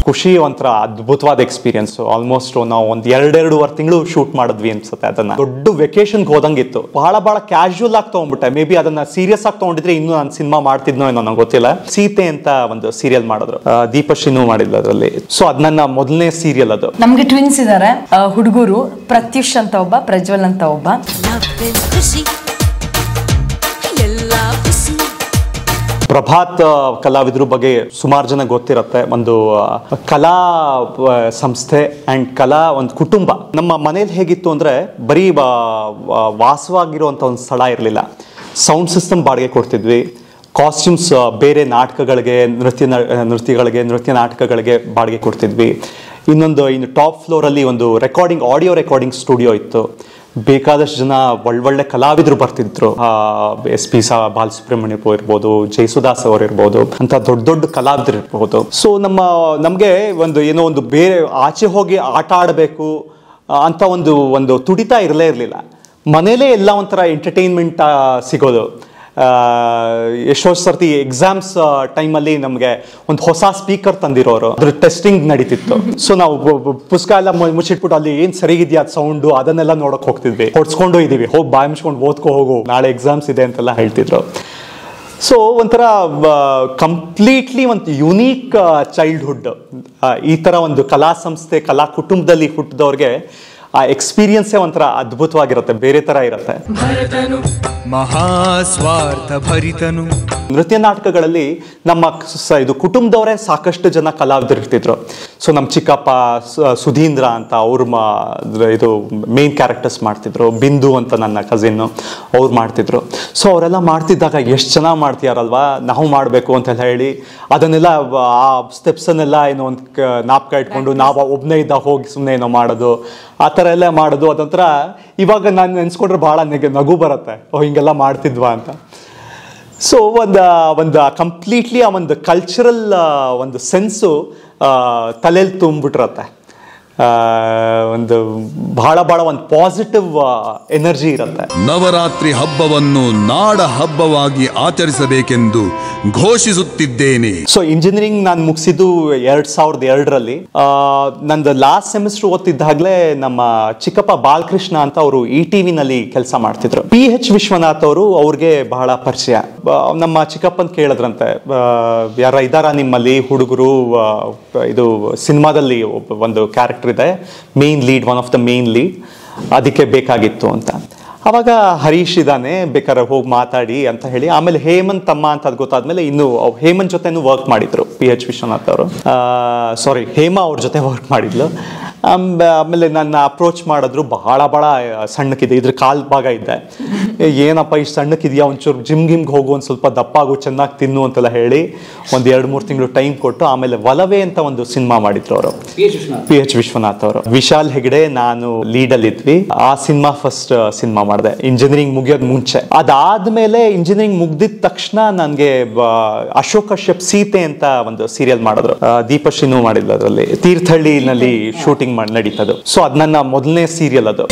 ಖುಷಿ ಒಂಥರ ಅದ್ಭುತವಾದ ಎಕ್ಸ್ಪೀರಿಯನ್ಸ್ ಆಲ್ಮೋಸ್ಟ್ ನಾವು ಒಂದ್ ಎರಡೆರಡೂವರೆ ತಿಂಗಳು ಶೂಟ್ ಮಾಡಿದ್ವಿ ಅನ್ಸುತ್ತೆ ಅದನ್ನ ದೊಡ್ಡ ವೆಕೇಶನ್ಗೆ ಹೋದಂಗಿತ್ತು ಬಹಳ ಬಹಳ ಕ್ಯಾಶುವಲ್ ಆಗಿ ತಗೊಂಡ್ಬಿಟ್ಟೆ ಮೇ ಬಿ ಅದನ್ನ ಸೀರಿಯಸ್ ಆಗಿ ತಗೊಂಡಿದ್ರೆ ಇನ್ನೂ ನಾನು ಸಿನಿಮಾ ಮಾಡ್ತಿದ್ನೋ ಏನೋ ನಂಗೆ ಗೊತ್ತಿಲ್ಲ ಸೀತೆ ಅಂತ ಒಂದು ಸೀರಿಯಲ್ ಮಾಡಿದ್ರು ಆ, ದೀಪಶ್ರೀನು ಮಾಡಿದ್ಲು ಅದರಲ್ಲಿ ಸೊ ಅದ್ ನನ್ನ ಮೊದಲನೇ ಸೀರಿಯಲ್ ಅದು ನಮ್ಗೆ ಟ್ವಿನ್ಸ್ ಇದ್ದಾರೆ ಹುಡುಗರು ಪ್ರತ್ಯುಷ್ ಅಂತ ಒಬ್ಬ ಪ್ರಜ್ವಲ್ ಅಂತ ಒಬ್ಬ ನವ್ವೆ ಖುಷಿ ಎಲ್ಲ ಖುಷಿ ಪ್ರಭಾತ್ ಆ, ಕಲಾವಿದ್ರ ಬಗ್ಗೆ ಸುಮಾರು ಜನ ಗೊತ್ತಿರತ್ತೆ ಒಂದು ಆ, ಕಲಾ ಆ, ಸಂಸ್ಥೆ ಅಂಡ್ ಕಲಾ ಒಂದು ಕುಟುಂಬ ನಮ್ಮ ಮನೇಲಿ ಹೇಗಿತ್ತು ಅಂದ್ರೆ ಬರೀ ವಾ- ವಾ- ವಾಸವಾಗಿರುವಂತ ಒಂದು ಸ್ಥಳ ಇರಲಿಲ್ಲ ಸೌಂಡ್ ಸಿಸ್ಟಮ್ ಬಾಡಿಗೆ ಕೊಡ್ತಿದ್ವಿ ಕಾಸ್ಟ್ಯೂಮ್ಸ್ ಬೇರೆ ನಾಟಕಗಳಿಗೆ ನೃತ್ಯ ನ- ನೃತ್ಯಗಳಿಗೆ ನೃತ್ಯ ನಾಟಕಗಳಿಗೆ ಬಾಡಿಗೆ ಕೊಡ್ತಿದ್ವಿ ಇನ್ನೊಂದು ಇನ್ನು ಟಾಪ್ ಫ್ಲೋರಲ್ಲಿ ಒಂದು ರೆಕಾರ್ಡಿಂಗ್ ಆಡಿಯೋ ರೆಕಾರ್ಡಿಂಗ್ ಸ್ಟುಡಿಯೋ ಇತ್ತು ಬೇಕಾದಷ್ಟು ಜನ ಒಳ್ಳೊಳ್ಳೆ ಕಲಾವಿದರು ಬರ್ತಿದ್ರು ಎಸ್ ಪಿ ಸಾ ಬಾಲಸುಬ್ರಹ್ಮಣ್ಯಪ್ಪ ಇರ್ಬೋದು ಜಯಸುದಾಸ್ ಅವರು ಇರ್ಬೋದು ಅಂತ ದೊಡ್ಡ ದೊಡ್ಡ ಕಲಾವಿದರು ಇರ್ಬೋದು ಸೊ ನಮ್ಮ ನಮಗೆ ಒಂದು ಏನೋ ಒಂದು ಬೇರೆ ಆಚೆ ಹೋಗಿ ಆಟ ಆಡಬೇಕು ಅಂತ ಒಂದು ಒಂದು ತುಡಿತ ಇರಲೇ ಇರಲಿಲ್ಲ ಮನೇಲೇ ಎಲ್ಲ ಒಂಥರ ಎಂಟರ್ಟೈನ್ಮೆಂಟ್ ಸಿಗೋದು ಆ, ಎಷ್ಟೋ ಸರ್ತಿ ಎಕ್ಸಾಮ್ಸ್ ಟೈಮಲ್ಲಿ ನಮಗೆ ಒಂದು ಹೊಸ ಸ್ಪೀಕರ್ ತಂದಿರೋರು ಅದ್ರ ಟೆಸ್ಟಿಂಗ್ ನಡೀತಿತ್ತು ಸೊ ನಾವು ಬ- ಬ- ಪುಸ್ತಕ ಎಲ್ಲ ಮು- ಮುಚ್ಚಿಟ್ಬಿಟ್ಟು ಅಲ್ಲಿ ಏನ್ ಸರಿಗಿದ್ಯಾ ಸೌಂಡು ಅದನ್ನೆಲ್ಲ ನೋಡಕ್ ಹೋಗ್ತಿದ್ವಿ ಹೊಡ್ಸ್ಕೊಂಡು ಇದೀವಿ ಹೋಗಿ ಬಾಯಿ ಮುಚ್ಕೊಂಡು ಓದ್ಕೊ ಹೋಗು ನಾಳೆ ಎಕ್ಸಾಮ್ಸ್ ಇದೆ ಅಂತೆಲ್ಲ ಹೇಳ್ತಿದ್ರು ಸೊ ಒಂಥರ ಕಂಪ್ಲೀಟ್ಲಿ ಒಂದು ಯುನೀಕ್ ಚೈಲ್ಡ್ಹುಡ್ ಈ ಥರ ಒಂದು ಕಲಾ ಸಂಸ್ಥೆ ಕಲಾ ಕುಟುಂಬದಲ್ಲಿ ಹುಟ್ಟಿದವ್ರಿಗೆ ಆ ಎಕ್ಸ್ಪೀರಿಯನ್ಸೇ ಒಂಥರ ಅದ್ಭುತವಾಗಿರುತ್ತೆ ಬೇರೆ ಥರ ಇರುತ್ತೆ ಮಹಾಸ್ವಾರ್ಥ ಭರಿತನು ನೃತ್ಯ ನಾಟಕಗಳಲ್ಲಿ ನಮ್ಮ ಸ- ಇದು ಕುಟುಂಬದವರೇ ಸಾಕಷ್ಟು ಜನ ಕಲಾವಿದರು ಇರ್ತಿದ್ರು ಸೊ ನಮ್ಮ ಚಿಕ್ಕಪ್ಪ ಸ- ಸುಧೀಂದ್ರ ಅಂತ ಅವ್ರು ಮಾ ಇದು ಮೇನ್ ಕ್ಯಾರೆಕ್ಟರ್ಸ್ ಮಾಡ್ತಿದ್ರು ಬಿಂದು ಅಂತ ನನ್ನ ಕಸಿನ್ನು ಅವ್ರು ಮಾಡ್ತಿದ್ರು ಸೊ ಅವರೆಲ್ಲ ಮಾಡ್ತಿದ್ದಾಗ ಎಷ್ಟು ಚೆನ್ನಾಗಿ ಮಾಡ್ತೀಯಾರಲ್ವಾ ನಾವು ಮಾಡಬೇಕು ಅಂತೆಲ್ಲ ಹೇಳಿ ಅದನ್ನೆಲ್ಲ ವ- ಆ ಸ್ಟೆಪ್ಸನ್ನೆಲ್ಲ ಏನೋ ಒಂದು ನಾಪ್ಕ ಇಟ್ಕೊಂಡು ನಾವು ಒಬ್ಬನೇ ಇದ್ದ ಹೋಗಿ ಸುಮ್ಮನೆ ಏನೋ ಮಾಡೋದು ಆ ಥರ ಎಲ್ಲ ಮಾಡೋದು ಅದೊಂಥರ ಇವಾಗ ನಾನು ನೆನ್ಸ್ಕೊಂಡ್ರೆ ಭಾಳ ನೆಗೆ ನಗು ಬರುತ್ತೆ ಓ ಹಿಂಗೆಲ್ಲ ಮಾಡ್ತಿದ್ವಾ ಅಂತ ಸೊ ಒಂದು ಒಂದು ಕಂಪ್ಲೀಟ್ಲಿ ಆ ಒಂದು ಕಲ್ಚರಲ್ ಒಂದು ಸೆನ್ಸು ತಲೆಯಲ್ಲಿ ತುಂಬಿಟ್ಟಿರತ್ತೆ ಆ, ಒಂದು ಬಹಳ ಬಹಳ ಒಂದು ಪಾಸಿಟಿವ್ ಎನರ್ಜಿ ಇರುತ್ತೆ ನವರಾತ್ರಿ ಹಬ್ಬವನ್ನು ನಾಡ ಹಬ್ಬವಾಗಿ ಆಚರಿಸಬೇಕೆಂದು ಘೋಷಿಸುತ್ತಿದ್ದೇನೆ ಸೊ ಇಂಜಿನಿಯರಿಂಗ್ ನಾನು ಮುಗಿಸಿದ್ದು ಎರಡ್ ಸಾವಿರದ ಎರಡರಲ್ಲಿ ನಂದು ಲಾಸ್ಟ್ ಸೆಮಿಸ್ಟರ್ ಓದ್ತಿದ್ದಾಗಲೇ ನಮ್ಮ ಚಿಕ್ಕಪ್ಪ ಬಾಲಕೃಷ್ಣ ಅಂತ ಅವರು ಇ ಟಿ ವಿನಲ್ಲಿ ಕೆಲಸ ಮಾಡ್ತಿದ್ರು ಪಿ ಎಚ್ ವಿಶ್ವನಾಥ್ ಅವರು ಅವ್ರಿಗೆ ಬಹಳ ಪರಿಚಯ ಬ- ನಮ್ಮ ಚಿಕ್ಕಪ್ಪನ್ ಕೇಳಿದ್ರಂತೆ ಆ, ಯಾರ ಇದಾರ ನಿಮ್ಮಲ್ಲಿ ಹುಡುಗರು ಆ, ಇದು ಸಿನಿಮಾದಲ್ಲಿ ಒಬ್ಬ- ಒಂದು ಕ್ಯಾರೆಕ್ಟರ್ ಇದೆ main lead one of the main lead ಅದಕ್ಕೆ ಬೇಕಾಗಿತ್ತು ಅಂತ ಅವಾಗ ಹರೀಶ್ ಇದ್ದಾನೆ ಬೇಕಾದ್ರೆ ಹೋಗಿ ಮಾತಾಡಿ ಅಂತ ಹೇಳಿ ಆಮೇಲೆ ಹೇಮಂತ್ ತಮ್ಮ ಅಂತ ಅದು ಗೊತ್ತಾದ್ಮೇಲೆ ಇನ್ನು ಅವ್- ಹೇಮಂತ್ ಜೊತೆನೂ ವರ್ಕ್ ಮಾಡಿದ್ರು ಪಿ ಎಚ್ ವಿಶ್ವನಾಥ್ ಅವರು ಸಾರಿ ಹೇಮಾ ಅವ್ರ ಜೊತೆ ವರ್ಕ್ ಮಾಡಿದ್ಲು ಆಮ್- ಆಮೇಲೆ ನನ್ನ ಅಪ್ರೋಚ್ ಮಾಡಿದ್ರು ಬಹಳ ಬಹಳ ಸಣ್ಣಕ್ಕಿದೆ ಇದ್ರ ಕಾಲ್ ಭಾಗ ಇದ್ದೆ ಏ, ಏನಪ್ಪ ಇಷ್ಟು ಸಣ್ಣಕ್ಕಿದೆಯಾ ಒಂಚೂರು ಜಿಮ್ ಗಿಮ್ಗೆ ಹೋಗು ಒಂದು ಸ್ವಲ್ಪ ದಪ್ಪ ಆಗು ಚೆನ್ನಾಗಿ ತಿನ್ನು ಅಂತೆಲ್ಲ ಹೇಳಿ ಒಂದು ಎರಡು ಮೂರು ತಿಂಗಳು ಟೈಮ್ ಕೊಟ್ಟು ಆಮೇಲೆ ಒಲವೇ ಅಂತ ಒಂದು ಸಿನಿಮಾ ಮಾಡಿದ್ರು ಅವರು ಪಿ ಎಚ್ ವಿಶ್ವನಾಥ್ ಅವರು ವಿಶಾಲ್ ಹೆಗಡೆ ನಾನು ಲೀಡ್ ಅಲ್ಲಿ ಇದ್ವಿ ಆ ಸಿನಿಮಾ ಫಸ್ಟ್ ಸಿನಿಮಾ ಮಾಡಿದೆ ಇಂಜಿನಿಯರಿಂಗ್ ಮುಗಿಯೋದ್ ಮುಂಚೆ ಅದಾದ್ಮೇಲೆ ಇಂಜಿನಿಯರಿಂಗ್ ಮುಗ್ದಿದ ತಕ್ಷಣ ನನಗೆ ಅಶೋಕ್ ಕಶ್ಯಪ್ ಸೀತೆ ಅಂತ ಒಂದು ಸೀರಿಯಲ್ ಮಾಡಿದ್ರು ಆ, ದೀಪಶ್ರೀನು ಮಾಡಿದ್ಲು ಅದರಲ್ಲಿ ತೀರ್ಥಹಳ್ಳಿನಲ್ಲಿ ಶೂಟಿಂಗ್ ಮಾಡಿ ನಡೀತದು ಸೊ ಅದ್ ನನ್ನ ಮೊದಲನೇ ಸೀರಿಯಲ್ ಅದು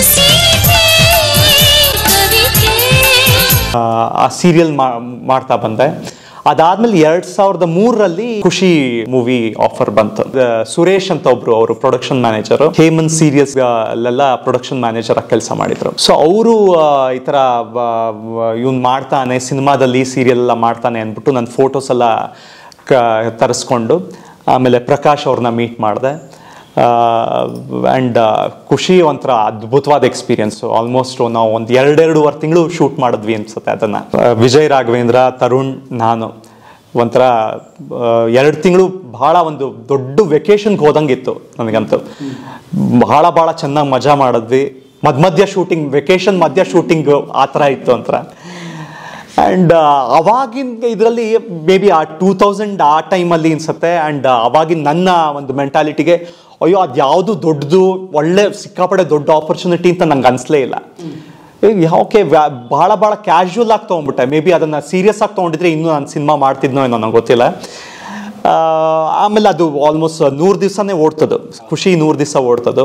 ಕವಿತೆ ಆ, ಆ ಸೀರಿಯಲ್ ಮಾಡ್ತಾ ಬಂದೆ ಅದಾದ್ಮೇಲೆ ಎರಡ್ ಸಾವಿರದ ಮೂರರಲ್ಲಿ ಖುಷಿ ಮೂವಿ ಆಫರ್ ಬಂತು ಆ, ಸುರೇಶ್ ಅಂತ ಒಬ್ರು ಅವರು ಪ್ರೊಡಕ್ಷನ್ ಮ್ಯಾನೇಜರ್ ಹೇಮಂತ್ ಸೀರಿಯಲ್ಸ್ ಅಲ್ಲೆಲ್ಲ ಪ್ರೊಡಕ್ಷನ್ ಮ್ಯಾನೇಜರ್ ಆಗಿ ಕೆಲಸ ಮಾಡಿದ್ರು ಸೊ ಅವರು ಈ ತರ ಇವ್ನ್ ಮಾಡ್ತಾನೆ ಸಿನಿಮಾದಲ್ಲಿ ಸೀರಿಯಲ್ ಎಲ್ಲ ಮಾಡ್ತಾನೆ ಅಂದ್ಬಿಟ್ಟು ನನ್ನ ಫೋಟೋಸ್ ಎಲ್ಲ ಕ ತರಿಸ್ಕೊಂಡು ಆಮೇಲೆ ಪ್ರಕಾಶ್ ಅವ್ರನ್ನ ಮೀಟ್ ಮಾಡಿದೆ ಆ್ಯಂಡ್ ಖುಷಿ ಒಂಥರ ಅದ್ಭುತವಾದ ಎಕ್ಸ್ಪೀರಿಯನ್ಸ್ ಆಲ್ಮೋಸ್ಟ್ ನಾವು ಒಂದು ಎರಡೆರಡೂವರೆ ತಿಂಗಳು ಶೂಟ್ ಮಾಡಿದ್ವಿ ಅನ್ಸುತ್ತೆ ಅದನ್ನ ಆ, ವಿಜಯ್ ರಾಘವೇಂದ್ರ ತರುಣ್ ನಾನು ಒಂಥರ ಎರಡು ತಿಂಗಳು ಬಹಳ ಒಂದು ದೊಡ್ಡ ವೆಕೇಶನ್ಗೆ ಹೋದಂಗಿತ್ತು ನನಗಂತೂ ಬಹಳ ಬಹಳ ಚೆನ್ನಾಗಿ ಮಜಾ ಮಾಡಿದ್ವಿ ಮಧ್ಯ ಮಧ್ಯ ಶೂಟಿಂಗ್ ವೆಕೇಶನ್ ಮಧ್ಯ ಶೂಟಿಂಗ್ ಆ ಥರ ಇತ್ತು ಒಂಥರ ಆ್ಯಂಡ್ ಅವಾಗಿನ ಇದರಲ್ಲಿ ಮೇ ಬಿ ಆ ಟೂ ತೌಸಂಡ್ ಆ ಟೈಮಲ್ಲಿ ಅನ್ಸುತ್ತೆ ಆ್ಯಂಡ್ ಅವಾಗಿನ ನನ್ನ ಒಂದು ಮೆಂಟಾಲಿಟಿಗೆ ಅಯ್ಯೋ ಅದು ಯಾವುದು ದೊಡ್ಡದು ಒಳ್ಳೆ ಸಿಕ್ಕಾಪಡೆ ದೊಡ್ಡ ಆಪರ್ಚುನಿಟಿ ಅಂತ ನಂಗೆ ಅನಿಸ್ಲೇ ಇಲ್ಲ ಓಕೆ ಭಾಳ ಭಾಳ ಕ್ಯಾಶುವಲ್ ಆಗಿ ತೊಗೊಂಡ್ಬಿಟ್ಟೆ ಮೇ ಬಿ ಅದನ್ನು ಸೀರಿಯಸ್ ಆಗಿ ತೊಗೊಂಡಿದ್ರೆ ಇನ್ನೂ ನಾನು ಸಿನಿಮಾ ಮಾಡ್ತಿದ್ನೋ ಏನೋ ನಂಗೆ ಗೊತ್ತಿಲ್ಲ ಆ, ಆಮೇಲೆ ಅದು ಆಲ್ಮೋಸ್ಟ್ ನೂರು ದಿವಸನೇ ಓಡ್ತದು ಖುಷಿ ನೂರು ದಿವಸ ಓಡ್ತದು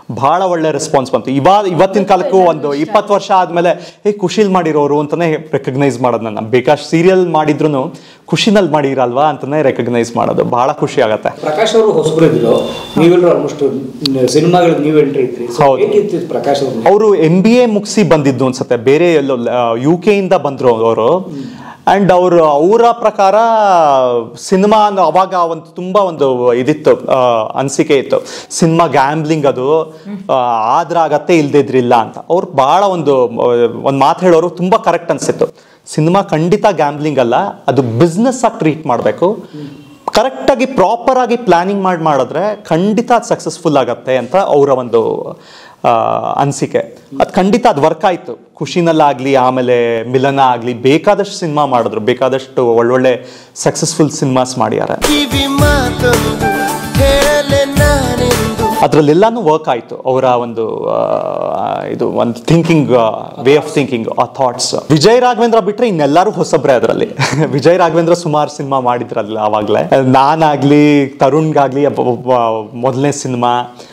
ಬಹಳ ಒಳ್ಳೆ ರೆಸ್ಪಾನ್ಸ್ ಬಂತು ಇವಾ ಇವತ್ತಿನ ಕಾಲಕ್ಕೂ ಒಂದು ಇಪ್ಪತ್ತು ವರ್ಷ ಆದ್ಮೇಲೆ ಏ ಖುಷಿಲ್ ಮಾಡಿರೋರು ಅಂತಾನೆ ರೆಕಗ್ನೈಸ್ ಮಾಡೋದು ನನ್ನ ಬೇಕಾಷ್ಟು ಸೀರಿಯಲ್ ಮಾಡಿದ್ರು ಖುಷಿನಲ್ಲಿ ಮಾಡಿರಲ್ವಾ ಅಂತಾನೆ ರೆಕಗ್ನೈಸ್ ಮಾಡೋದು ಬಹಳ ಖುಷಿ ಆಗತ್ತೆ ಪ್ರಕಾಶ್ ಅವರು ಹೊಸಬರು ಇದ್ರು ನೀವೆಲ್ಲರೂ ಆಲ್ಮೋಸ್ಟ್ ಸಿನಿಮಾಗಳಿಗೆ ನೀವು ಎಂಟ್ರಿ ಇದ್ರಿ So, ಹೌದು. ಹೇಗಿತ್ತು ಪ್ರಕಾಶ್ ಅವರು ಅವರು ಎಂ ಬಿ ಎ ಮುಗಿಸಿ ಬಂದಿದ್ದು ಅನ್ಸುತ್ತೆ ಬೇರೆ ಎಲ್ಲೋ ಯು ಕೆ ಇಂದ ಬಂದ್ರು ಅವರು ಅಂಡ್ ಅವರು ಅವರ ಪ್ರಕಾರ ಸಿನಿಮಾ ಅವಾಗ ಒಂದು ತುಂಬಾ ಒಂದು ಇದಿತ್ತು ಆ, ಅನಿಸಿಕೆ ಇತ್ತು ಸಿನಿಮಾ ಗ್ಯಾಮ್ಲಿಂಗ್ ಅದು ಆ, ಆದ್ರಾಗತ್ತೆ ಇಲ್ದಿದ್ರಿಲ್ಲ ಅಂತ ಅವ್ರು ಬಹಳ ಒಂದು ಒಂದು ಮಾತು ಹೇಳೋರು ತುಂಬಾ ಕರೆಕ್ಟ್ ಅನ್ಸಿತ್ತು ಸಿನಿಮಾ ಖಂಡಿತ ಗ್ಯಾಮ್ಲಿಂಗ್ ಅಲ್ಲ ಅದು ಬಿಸ್ನೆಸ್ ಆಗಿ ಟ್ರೀಟ್ ಮಾಡಬೇಕು ಕರೆಕ್ಟಾಗಿ ಪ್ರಾಪರ್ ಆಗಿ ಪ್ಲಾನಿಂಗ್ ಮಾಡಿ ಮಾಡಿದ್ರೆ ಖಂಡಿತ ಅದು ಸಕ್ಸಸ್ಫುಲ್ ಆಗತ್ತೆ ಅಂತ ಅವರ ಒಂದು ಆ, ಅನಿಸಿಕೆ ಅದು ಖಂಡಿತ ಅದು ವರ್ಕ್ ಆಯ್ತು ಖುಷಿನಲ್ಲಾಗ್ಲಿ ಆಮೇಲೆ ಮಿಲನ ಆಗಲಿ ಬೇಕಾದಷ್ಟು ಸಿನಿಮಾ ಮಾಡಿದ್ರು ಬೇಕಾದಷ್ಟು ಒಳ್ಳೊಳ್ಳೆ ಸಕ್ಸಸ್ಫುಲ್ ಸಿನಿಮಾಸ್ ಮಾಡ್ಯಾರ ಕಿವಿ ಮಾತೊಂದು ಹೇಳಲೆ ನಾನೆಂದು ಅದರಲ್ಲೆಲ್ಲಾನು ವರ್ಕ್ ಆಯ್ತು ಅವರ ಒಂದು ಆ, ಇದು ಒಂದು ಥಿಂಕಿಂಗ್ ವೇ ಆಫ್ ಥಿಂಕಿಂಗ್ ಆ ಥಾಟ್ಸ್ ವಿಜಯ್ ರಾಘವೇಂದ್ರ ಬಿಟ್ರೆ ಇನ್ನೆಲ್ಲರೂ ಹೊಸಬ್ರೆ ಅದರಲ್ಲಿ ವಿಜಯ್ ರಾಘವೇಂದ್ರ ಸುಮಾರು ಸಿನಿಮಾ ಮಾಡಿದ್ರಲ್ಲ ಅವಾಗಲೇ ನಾನಾಗ್ಲಿ ತರುಣ್ಗಾಗ್ಲಿ ಮೊದಲನೇ ಸಿನಿಮಾ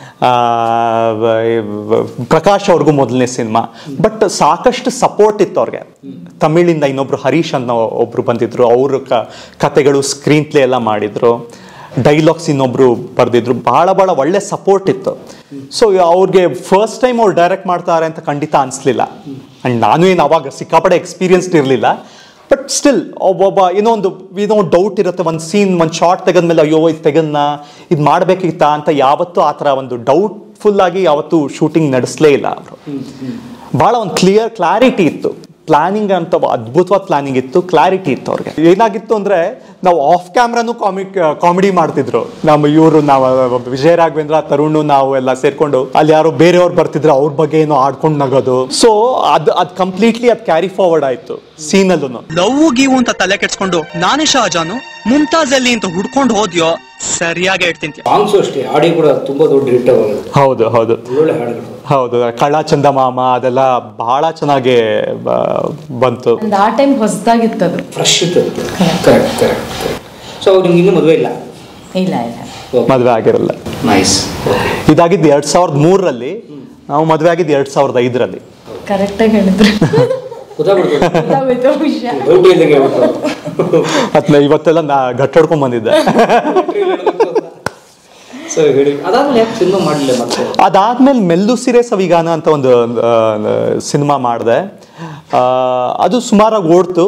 ಪ್ರಕಾಶ್ ಅವ್ರಿಗೂ ಮೊದಲನೇ ಸಿನಿಮಾ ಬಟ್ ಸಾಕಷ್ಟು ಸಪೋರ್ಟ್ ಇತ್ತು ಅವ್ರಿಗೆ ತಮಿಳಿಂದ ಇನ್ನೊಬ್ರು ಹರೀಶ್ ಅನ್ನೋ ಒಬ್ರು ಬಂದಿದ್ರು ಅವ್ರ ಕ- ಕತೆಗಳು ಸ್ಕ್ರೀನ್ ಪ್ಲೇ ಎಲ್ಲ ಮಾಡಿದ್ರು ಡೈಲಾಗ್ಸ್ ಇನ್ನೊಬ್ರು ಬರೆದಿದ್ರು ಬಹಳ ಬಹಳ ಒಳ್ಳೆ ಸಪೋರ್ಟ್ ಇತ್ತು ಸೊ ಅವ್ರಿಗೆ ಫಸ್ಟ್ ಟೈಮ್ ಅವ್ರು ಡೈರೆಕ್ಟ್ ಮಾಡ್ತಾರೆ ಅಂತ ಖಂಡಿತ ಅನಿಸ್ಲಿಲ್ಲ ಅಂಡ್ ನಾನು ಏನು ಅವಾಗ ಸಿಕ್ಕಾಪಡೆ ಎಕ್ಸ್ಪೀರಿಯನ್ಸ್ಡ್ ಇರಲಿಲ್ಲ ಬಟ್ ಸ್ಟಿಲ್ ಒಬ್ಬೊಬ್ಬ ಏನೋ ಒಂದು ಏನೋ ಡೌಟ್ ಇರುತ್ತೆ ಒಂದು ಸೀನ್ ಒಂದು ಶಾರ್ಟ್ ತೆಗೆದ್ಮೇಲೆ ಅಯ್ಯೋ ಇದು ತೆಗದ್ನ ಇದು ಮಾಡಬೇಕಿತ್ತಾ ಅಂತ ಯಾವತ್ತೂ ಆ ಥರ ಒಂದು ಡೌಟ್ಫುಲ್ ಆಗಿ ಯಾವತ್ತೂ ಶೂಟಿಂಗ್ ನಡೆಸಲೇ ಇಲ್ಲ ಅವರು ಬಹಳ ಒಂದು ಕ್ಲಿಯರ್ ಕ್ಲಾರಿಟಿ ಇತ್ತು ಪ್ಲಾನಿಂಗ್ ಅಂತ ಅದ್ಭುತವಾದ ಪ್ಲಾನಿಂಗ್ ಇತ್ತು ಕ್ಲಾರಿಟಿ ಇತ್ತು ಅವ್ರಿಗೆ ಏನಾಗಿತ್ತು ಅಂದ್ರೆ ನಾವು ಆಫ್ ಕ್ಯಾಮ್ರಾನು ಕಾಮಿಕ್ ಕಾಮಿಡಿ ಮಾಡ್ತಿದ್ರು ನಮ್ಮ ಇವರು ನಾವು ವಿಜಯ ರಾಘವೇಂದ್ರ ತರುಣ್ ನಾವು ಎಲ್ಲ ಸೇರ್ಕೊಂಡು ಅಲ್ಲಿ ಯಾರೋ ಬೇರೆಯವ್ರು ಬರ್ತಿದ್ರು ಅವ್ರ ಬಗ್ಗೆ ಏನೋ ಆಡ್ಕೊಂಡು ನಗೋದು ಸೊ ಅದ್ ಅದ್ ಕಂಪ್ಲೀಟ್ಲಿ ಅದ್ ಕ್ಯಾರಿ ಫಾರ್ವರ್ಡ್ ಆಯ್ತು ಸೀನಲ್ಲೂ ಲವ್ ಗೀವು ಅಂತ ತಲೆ ಕೆಡ್ಸ್ಕೊಂಡು ನಾನೇ ಶಾಜಾನು ಮುಮ್ತಾಜ್ ಅಲ್ಲಿ ಅಂತ ಹುಡ್ಕೊಂಡು ಹೋದ್ಯೋ ಸರಿಯಾಗಿ ಇಡ್ತೀನಿ ಸಾಂಗ್ಸು ಅಷ್ಟೇ ಆಡಿಯೋ ಕೂಡ ತುಂಬಾ ದೊಡ್ಡ ಹಿಟ್ ಆಗೋದು ಹೌದು ಹೌದು ಒಳ್ಳೊಳ್ಳೆ ಹಾಡುಗಳು ಹೌದು ಕಳ್ಳ ಚಂದಮಾಮ ಅದೆಲ್ಲ ಬಹಳ ಚೆನ್ನಾಗಿ ಬ- ಬಂತು And ಆ ಟೈಮ್ ಹೊಸದಾಗಿತ್ತು ಅದು ಫ್ರೆಶ್ ಇತ್ತು ಕರೆಕ್ಟ್ ಕರೆಕ್ಟ್ ಸೊ ಅವಾಗ ನಿಮ್ಗೆ ಇನ್ನೂ ಮದುವೆ ಇಲ್ಲ ಇಲ್ಲ ಇಲ್ಲ ಮದುವೆ ಆಗಿರಲ್ಲ ನೈಸ್ ಇದಾಗಿದ್ದು ಎರಡ್ ಸಾವಿರದ ಮೂರರಲ್ಲಿ ನಾವು ಮದುವೆ ಆಗಿದ್ದು ಎರಡ್ ಸಾವಿರದ ಐದರಲ್ಲಿ ಕರೆಕ್ಟಾಗಿ ಹೇಳಿದ್ರು ಗೊತ್ತಾಗ್ಬಿಡ್ತು ಗೊತ್ತಾಗೋಯ್ತು ವಿಷಯ ಡೌಟ್ ಇಲ್ದಂಗೆ ಹೇಳ್ಬಿಟ್ಟು ಅದ್ನ ಇವತ್ತೆಲ್ಲ ನಾ ಗಟ್ಟಡ್ಕೊಂಡ್ ಬಂದಿದ್ದೆ ಸೊ ಹೇಳಿ ಅದಾದ್ಮೇಲೆ ಯಾಕೆ ಸಿನಿಮಾ ಮಾಡಲಿಲ್ಲ ಮತ್ತೆ ಅದಾದ್ಮೇಲೆ ಮೆಲ್ಲು ಸಿರೆ ಸವಿಗಾನ ಅಂತ ಒಂದು ಸಿನಿಮಾ ಮಾಡಿದೆ ಅದು ಸುಮಾರಾಗಿ ಓಡ್ತು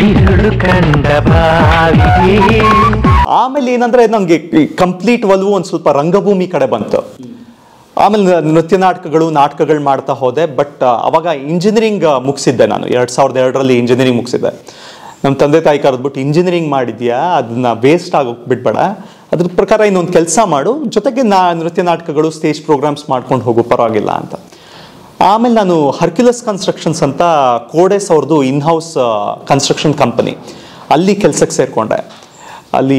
ಆಮೇಲೆ ಏನಂದ್ರೆ ನಂಗೆ ಕಂಪ್ಲೀಟ್ ಒಲವು ಒಂದು ಸ್ವಲ್ಪ ರಂಗಭೂಮಿ ಕಡೆ ಬಂತು ಆಮೇಲೆ ನ- ನೃತ್ಯ ನಾಟಕಗಳು ನಾಟಕಗಳು ಮಾಡ್ತಾ ಹೋದೆ ಬಟ್ ಅವಾಗ ಇಂಜಿನಿಯರಿಂಗ್ ಮುಗಿಸಿದ್ದೆ ನಾನು ಎರಡ್ ಸಾವಿರದ ಎರಡರಲ್ಲಿ ಇಂಜಿನಿಯರಿಂಗ್ ಮುಗಿಸಿದ್ದೆ ನಮ್ಮ ತಂದೆ ತಾಯಿ ಕರೆದ್ಬಿಟ್ಟು ಇಂಜಿನಿಯರಿಂಗ್ ಮಾಡಿದ್ಯಾ ಅದನ್ನ ವೇಸ್ಟ್ ಆಗೋಕ್ ಬಿಡ್ಬೇಡ ಅದ್ರ ಪ್ರಕಾರ ಇನ್ನೊಂದು ಕೆಲಸ ಮಾಡು ಜೊತೆಗೆ ನಾ ನೃತ್ಯ ನಾಟಕಗಳು ಸ್ಟೇಜ್ ಪ್ರೋಗ್ರಾಮ್ಸ್ ಮಾಡ್ಕೊಂಡು ಹೋಗು ಪರವಾಗಿಲ್ಲ ಅಂತ ಆಮೇಲೆ ನಾನು ಹರ್ಕ್ಯುಲಸ್ ಕನ್ಸ್ಟ್ರಕ್ಷನ್ಸ್ ಅಂತ ಕೋಡೆಸ್ ಅವ್ರದ್ದು ಇನ್ ಹೌಸ್ ಕನ್ಸ್ಟ್ರಕ್ಷನ್ ಕಂಪನಿ ಅಲ್ಲಿ ಕೆಲಸಕ್ಕೆ ಸೇರಿಕೊಂಡೆ ಅಲ್ಲಿ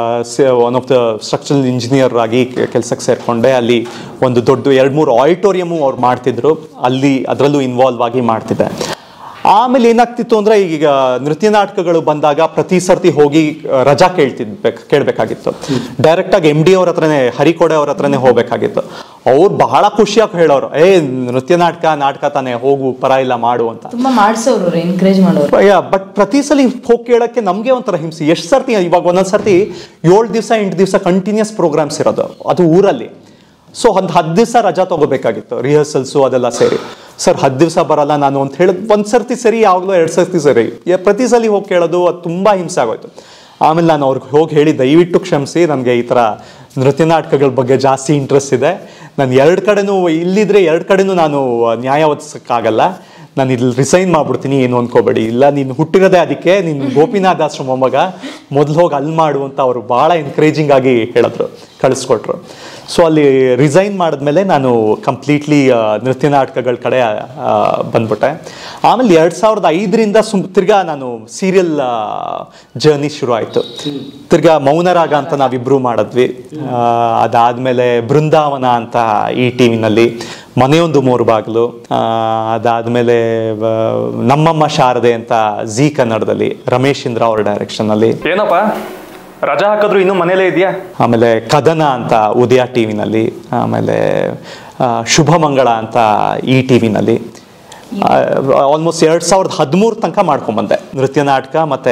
one of the structural engineer ಆಗಿ ಕೆಲಸಕ್ಕೆ ಸೇರಿಕೊಂಡೆ ಅಲ್ಲಿ ಒಂದು ದೊಡ್ಡ ಎರಡು ಮೂರು ಆಡಿಟೋರಿಯಮು ಅವ್ರು ಮಾಡ್ತಿದ್ರು ಅಲ್ಲಿ ಅದರಲ್ಲೂ ಇನ್ವಾಲ್ವ್ ಆಗಿ ಮಾಡ್ತಿದ್ದೆ ಆಮೇಲೆ ಏನಾಗ್ತಿತ್ತು ಅಂದ್ರೆ ಈಗ ನೃತ್ಯ ನಾಟಕಗಳು ಬಂದಾಗ ಪ್ರತಿ ಸರ್ತಿ ಹೋಗಿ ಆ, ರಜಾ ಕೇಳ್ತಿದ್ಬೇಕು ಕೇಳಬೇಕಾಗಿತ್ತು ಡೈರೆಕ್ಟ್ ಆಗಿ ಎಮ್ ಡಿ ಅವ್ರ ಹತ್ರನೇ ಹರಿಕೋಡೆ ಅವ್ರ ಹತ್ರನೇ ಹೋಗ್ಬೇಕಾಗಿತ್ತು ಅವ್ರು ಬಹಳ ಖುಷಿಯಾಗಿ ಹೇಳೋರು ಏ ನೃತ್ಯ ನಾಟಕ ನಾಟಕ ತಾನೇ ಹೋಗು ಪರ ಇಲ್ಲ ಮಾಡು ಅಂತ ತುಂಬಾ ಮಾಡ್ಸೋರು ಎನ್ಕರೇಜ್ ಮಾಡೋರು ಬಟ್ ಪ್ರತಿ ಸಲ ಹೋಗಿ ಕೇಳಕ್ಕೆ ನಮಗೆ ಒಂಥರ ಹಿಂಸೆ ಎಷ್ಟು ಸರ್ತಿ ಇವಾಗ ಒಂದೊಂದು ಸರ್ತಿ ಏಳು ದಿವಸ ಎಂಟು ದಿವಸ ಕಂಟಿನ್ಯೂಸ್ ಪ್ರೋಗ್ರಾಮ್ಸ್ ಇರೋದು ಅದು ಊರಲ್ಲಿ ಸೊ ಒಂದು ಹತ್ತು ದಿವಸ ರಜಾ ತಗೋಬೇಕಾಗಿತ್ತು ರಿಹರ್ಸಲ್ಸು ಅದೆಲ್ಲ ಸೇರಿ ಸರ್ ಹತ್ತು ದಿವಸ ಬರಲ್ಲ ನಾನು ಅಂತ ಹೇಳಿದ್ ಒಂದು ಸರ್ತಿ ಸರಿ ಯಾವಾಗಲೂ ಎರಡು ಸರ್ತಿ ಸರಿ ಯ- ಪ್ರತಿ ಸಲ ಹೋಗಿ ಕೇಳೋದು ಅದು ತುಂಬ ಹಿಂಸೆ ಆಗೋಯ್ತು ಆಮೇಲೆ ನಾನು ಅವ್ರಿಗೆ ಹೋಗಿ ಹೇಳಿ ದಯವಿಟ್ಟು ಕ್ಷಮಿಸಿ ನನಗೆ ಈ ಥರ ನೃತ್ಯ ನಾಟಕಗಳ ಬಗ್ಗೆ ಜಾಸ್ತಿ ಇಂಟ್ರೆಸ್ಟ್ ಇದೆ ನಾನು ಎರಡು ಕಡೆನೂ ಇಲ್ಲಿದ್ರೆ ಎರಡು ಕಡೆನೂ ನಾನು ನ್ಯಾಯ ಒದಗಿಸೋಕ್ಕಾಗಲ್ಲ ನಾನು ಇಲ್ಲಿ ರಿಸೈನ್ ಮಾಡ್ಬಿಡ್ತೀನಿ ಏನು ಅನ್ಕೋಬೇಡಿ ಇಲ್ಲ ನೀನು ಹುಟ್ಟಿರೋದೇ ಅದಕ್ಕೆ ನೀನು ಗೋಪಿನಾಥ ಆಶ್ರಮ ಮಗ ಮೊದಲು ಹೋಗಿ ಅಲ್ಲಿ ಮಾಡು ಅಂತ ಅವರು ಭಾಳ ಎನ್ಕರೇಜಿಂಗ್ ಆಗಿ ಹೇಳಿದ್ರು ಕಳಿಸ್ಕೊಟ್ರು ಸೊ ಅಲ್ಲಿ ರಿಸೈನ್ ಮಾಡಿದ್ಮೇಲೆ ನಾನು ಕಂಪ್ಲೀಟ್ಲಿ ನೃತ್ಯ ನಾಟಕಗಳ ಕಡೆ ಆ, ಬಂದ್ಬಿಟ್ಟೆ ಆಮೇಲೆ ಎರಡು ಸಾವಿರದ ಐದರಿಂದ ಸುಮ್ ತಿರ್ಗಾ ನಾನು ಸೀರಿಯಲ್ ಜರ್ನಿ ಶುರು ಆಯಿತು ತಿರ್ಗಾ ಮೌನರಾಗ ಅಂತ ನಾವಿಬ್ರು ಮಾಡಿದ್ವಿ ಆ, ಅದಾದ್ಮೇಲೆ ಬೃಂದಾವನ ಅಂತ ಈ ಟಿವಿನಲ್ಲಿ ಮನೆಯೊಂದು ಮೂರು ಬಾಗಿಲು ಆ, ಅದಾದ್ಮೇಲೆ ಆ, ನಮ್ಮಮ್ಮ ಶಾರದೆ ಅಂತ ಜಿ ಕನ್ನಡದಲ್ಲಿ ರಮೇಶ್ ಇಂದ್ರ ಅವ್ರ ಡೈರೆಕ್ಷನ್ ಅಲ್ಲಿ ಏನಪ್ಪ ರಜಾ ಹಾಕಿದ್ರು ಇನ್ನೂ ಮನೇಲೇ ಇದೆಯಾ ಆಮೇಲೆ ಕದನ ಅಂತ ಉದಯ ಟಿವಿನಲ್ಲಿ ಆಮೇಲೆ ಶುಭ ಮಂಗಳ ಅಂತ ಈ ಟಿ ವಿನಲ್ಲಿ ಆಲ್ಮೋಸ್ಟ್ ಎರಡು ಸಾವಿರದ ಹದಿಮೂರು ತನಕ ಮಾಡ್ಕೊಂಬಂದೆ ನೃತ್ಯ ನಾಟಕ ಮತ್ತು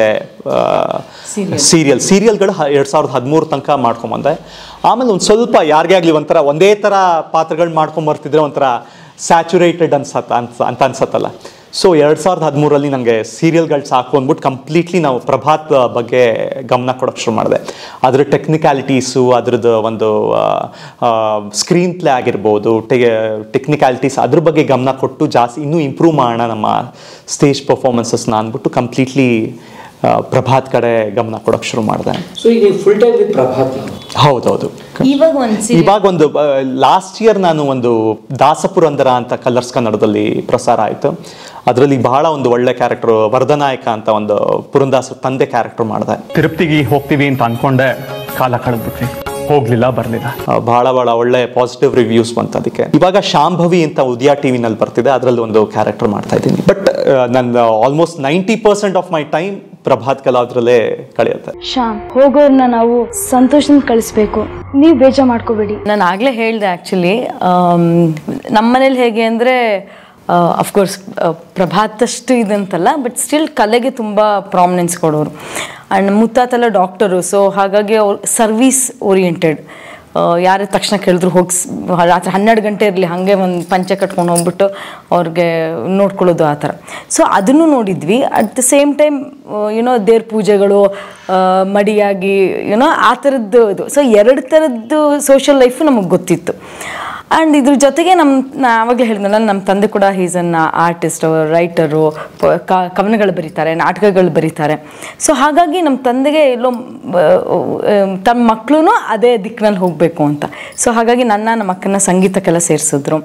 ಸೀರಿಯಲ್ ಸೀರಿಯಲ್ಗಳು ಎರಡು ಸಾವಿರದ ಹದಿಮೂರು ತನಕ ಮಾಡ್ಕೊಂಬಂದೆ ಆಮೇಲೆ ಒಂದು ಸ್ವಲ್ಪ ಯಾರಿಗೇ ಆಗಲಿ ಒಂಥರ ಒಂದೇ ಥರ ಪಾತ್ರಗಳು ಮಾಡ್ಕೊಂಬರ್ತಿದ್ರೆ ಒಂಥರ ಸ್ಯಾಚುರೇಟೆಡ್ ಅನ್ಸತ್ತ ಅನ್ಸ ಅಂತ ಅನ್ಸತ್ತಲ್ಲ ಸೊ ಎರಡು ಸಾವಿರದ ಹದಿಮೂರಲ್ಲಿ ನನಗೆ ಸೀರಿಯಲ್ಗಳು ಸಾಕು ಅಂದ್ಬಿಟ್ಟು ಕಂಪ್ಲೀಟ್ಲಿ ನಾವು ಪ್ರಭಾತ್ ಬಗ್ಗೆ ಗಮನ ಕೊಡೋಕ್ಕೆ ಶುರು ಮಾಡಿದೆ ಅದ್ರ ಟೆಕ್ನಿಕ್ಯಾಲಿಟೀಸು ಅದ್ರದ್ದು ಒಂದು ಸ್ಕ್ರೀನ್ ಪ್ಲೇ ಆಗಿರ್ಬೋದು ಟೆ ಟೆಕ್ನಿಕ್ಯಾಲಿಟೀಸ್ ಅದ್ರ ಬಗ್ಗೆ ಗಮನ ಕೊಟ್ಟು ಜಾಸ್ತಿ ಇನ್ನೂ ಇಂಪ್ರೂವ್ ಮಾಡೋಣ ನಮ್ಮ ಸ್ಟೇಜ್ ಪರ್ಫಾರ್ಮೆನ್ಸಸ್ನ ಅಂದ್ಬಿಟ್ಟು ಕಂಪ್ಲೀಟ್ಲಿ ಪ್ರಭಾತ್ ಕಡೆ ಗಮನ ಕೊಡೋಕ್ಕೆ ಶುರು ಮಾಡಿದೆ ಸೊ ಈಗ ನೀವು ಫುಲ್ ಟೈಮ್ ವಿತ್ ಪ್ರಭಾತ್ ನಾವು ಹೌದೌದು ಇವಾಗ ಒಂದು ಇವಾಗ ಒಂದು ಲಾಸ್ಟ್ ಇಯರ್ ನಾನು ಒಂದು ದಾಸಪುರಂದರ ಅಂತ ಕಲರ್ಸ್ ಕನ್ನಡದಲ್ಲಿ ಪ್ರಸಾರ ಆಯಿತು ಅದರಲ್ಲಿ ಬಹಳ ಒಂದು ಒಳ್ಳೆ ಕ್ಯಾರೆಕ್ಟರ್ ವರದನಾಯಕ ಅಂತ ಒಂದು ಪುರಂದಾಸ ತಂದೆ ಕ್ಯಾರೆಕ್ಟರ್ ಮಾಡಿದೆ ತಿರುಪ್ತಿಗೆ ಹೋಗ್ತೀವಿ ಅಂತ ಅನ್ಕೊಂಡೆ ಕಾಲ ಕಳೆದ್ಬಿಟ್ವಿ ಹೋಗ್ಲಿಲ್ಲ ಬರ್ಲಿಲ್ಲ ಬಹಳ ಬಹಳ ಒಳ್ಳೆ ಪಾಸಿಟಿವ್ ರಿವ್ಯೂಸ್ ಬಂತು ಅದಕ್ಕೆ ಇವಾಗ ಶಾಂಭವಿ ಅಂತ ಉದಯ ಟಿವಿನಲ್ಲಿ ಬರ್ತಿದೆ ಅದರಲ್ಲಿ ಒಂದು ಕ್ಯಾರೆಕ್ಟರ್ ಮಾಡ್ತಾ ಇದ್ದೀನಿ ಬಟ್ ನನ್ನ almost ninety percent of my time Prabhat ಕಲಾವಿದ್ರಲ್ಲೇ ಕಳೆಯುತ್ತೆ ಶ್ಯಾಮ್ ಹೋಗೋರ್ನ ನಾವು ಸಂತೋಷದಿಂದ ಕಳಿಸ್ಬೇಕು ನೀವು ಬೇಜಾರು ಮಾಡ್ಕೋಬೇಡಿ ನಾನು ಆಗಲೇ ಹೇಳಿದೆ ಆ್ಯಕ್ಚುಲಿ ನಮ್ಮ ಮನೇಲಿ ಹೇಗೆ ಅಂದರೆ ಅಫ್ಕೋರ್ಸ್ ಪ್ರಭಾತಷ್ಟು ಇದಂತಲ್ಲ ಬಟ್ ಸ್ಟಿಲ್ ಕಲೆಗೆ ತುಂಬ ಪ್ರಾಮಿನೆನ್ಸ್ ಕೊಡೋರು ಆ್ಯಂಡ್ ಮುತ್ತಾತೆಲ್ಲ ಡಾಕ್ಟರು ಸೊ ಹಾಗಾಗಿ ಅವ್ರು ಸರ್ವೀಸ್ ಓರಿಯೆಂಟೆಡ್ ಯಾರೇ ತಕ್ಷಣ ಕೇಳಿದ್ರು ಹೋಗಿ ರಾತ್ರಿ ಹನ್ನೆರಡು ಗಂಟೆ ಇರಲಿ ಹಾಗೆ ಒಂದು ಪಂಚೆ ಕಟ್ಕೊಂಡು ಹೋಗ್ಬಿಟ್ಟು ಅವ್ರಿಗೆ ನೋಡ್ಕೊಳ್ಳೋದು ಆ ಥರ ಸೊ ಅದನ್ನು ನೋಡಿದ್ವಿ at the same time you know ದೇವ್ರ ಪೂಜೆಗಳು ಆ, ಮಡಿಯಾಗಿ ಯುನೋ ಆ ಥರದ್ದು ಇದು ಸೊ ಎರಡು ಥರದ್ದು ಸೋಷಿಯಲ್ ಲೈಫು ನಮಗೆ ಗೊತ್ತಿತ್ತು ಆ್ಯಂಡ್ ಇದ್ರ ಜೊತೆಗೆ ನಮ್ಮ ನಾ ಆವಾಗಲೇ ಹೇಳಿದ್ನಲ್ಲ ನಮ್ಮ ತಂದೆ ಕೂಡ ಈಸ್ ಅನ್ ಆರ್ಟಿಸ್ಟ್ ರೈಟರು ಕವನಗಳು ಬರೀತಾರೆ ನಾಟಕಗಳು ಬರೀತಾರೆ ಸೊ ಹಾಗಾಗಿ ನಮ್ಮ ತಂದೆಗೆ ಎಲ್ಲೋ ಆ, ಆ, ತಮ್ಮ ಮಕ್ಕಳು ಅದೇ ದಿಕ್ಕಿನಲ್ಲಿ ಹೋಗಬೇಕು ಅಂತ ಸೊ ಹಾಗಾಗಿ ನನ್ನ ನಮ್ಮ ಅಕ್ಕನ ಸಂಗೀತಕ್ಕೆಲ್ಲ ಸೇರಿಸಿದ್ರು